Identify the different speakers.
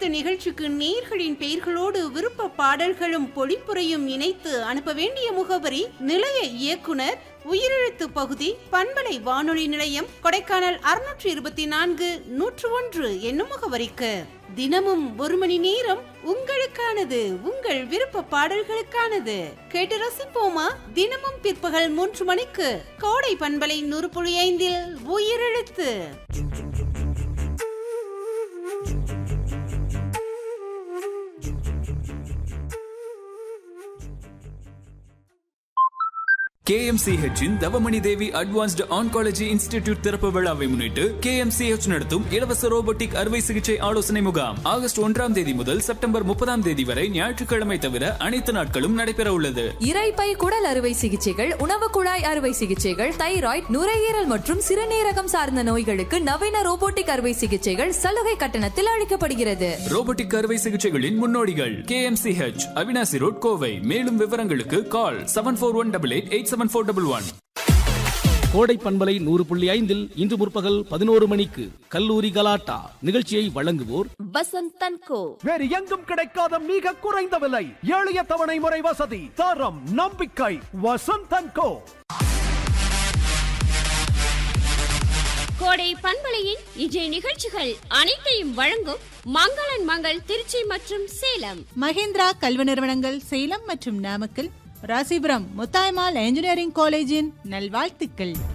Speaker 1: உயிரெழுத்து நிகழ்ச்சிக்கு நேர்களின் பெயர்களோடு விருப்ப பாடல்களும் பொழிப்புரையும் இணைத்து அனுப்ப வேண்டிய முகவரி நிலைய இயக்குனர் உயிரெழுத்து பகுதி பண்பலை வானொலி நிலையம் கொடைக்கானல் அறுநூற்றி இருபத்தி நான்கு நூற்று ஒன்று என்னும் முகவரிக்கு தினமும் ஒரு மணி நேரம் உங்களுக்கானது உங்கள் விருப்ப பாடல்களுக்கானது கேட்டு ரசிப்போமா தினமும் பிற்பகல் மூன்று மணிக்கு கோடை பண்பலை நூறு புள்ளி ஐந்தில் உயிரெழுத்து
Speaker 2: KMCH இன் Thavamani Devi advanced oncology institute திறப்பு விழாவை முன்னிட்டு KMCH நடத்தும் இலவச ரோபோட்டிக் அறுவை சிகிச்சை ஆலோசனை முகாம் ஆகஸ்ட் ஒன்றாம் தேதி முதல் செப்டம்பர் முப்பதாம் தேதி வரை ஞாயிற்றுக்கிழமை தவிர அனைத்து நாட்களும் நடைபெற உள்ளது
Speaker 3: இரைப்பை குடல் அறுவை சிகிச்சைகள் உணவு குழாய் அறுவை சிகிச்சைகள் தைராய்டு நுரையீரல் மற்றும் சிறுநீரகம் சார்ந்த நோய்களுக்கு நவீன ரோபோட்டிக் அறுவை சிகிச்சைகள் சலுகை கட்டணத்தில் அளிக்கப்படுகிறது
Speaker 2: ரோபோட்டிக் அறுவை சிகிச்சைகளின் முன்னோடிகள் KMCH அவினாசி ரோட் கோவை மேலும் விவரங்களுக்கு call seven four one double eight eight seven four double one
Speaker 4: Kodai பண்பலை நூறு புள்ளி ஐந்தில் இன்று முற்பகல் பதினோரு மணிக்கு கல்லூரி கலாட்டா நிகழ்ச்சியை வழங்குவோர்
Speaker 3: வசந்த் தன்கோ
Speaker 5: வேறு எங்கும் கிடைக்காத மிக குறைந்த விலை எளிய தவணை முறை வசதி தரம் நம்பிக்கை வசந்தன் கோ
Speaker 6: கோடை பண்பலையின் இன்றைய நிகழ்ச்சிகள் அனைத்தையும் வழங்கும் மங்களன் மங்கள் திருச்சி மற்றும் சேலம்
Speaker 7: மகேந்திரா கல்வி நிறுவனங்கள் சேலம் மற்றும் நாமக்கல் ராசிபுரம் முத்தாய்மால் என்ஜினியரிங் காலேஜின் நல்வாழ்த்துக்கள்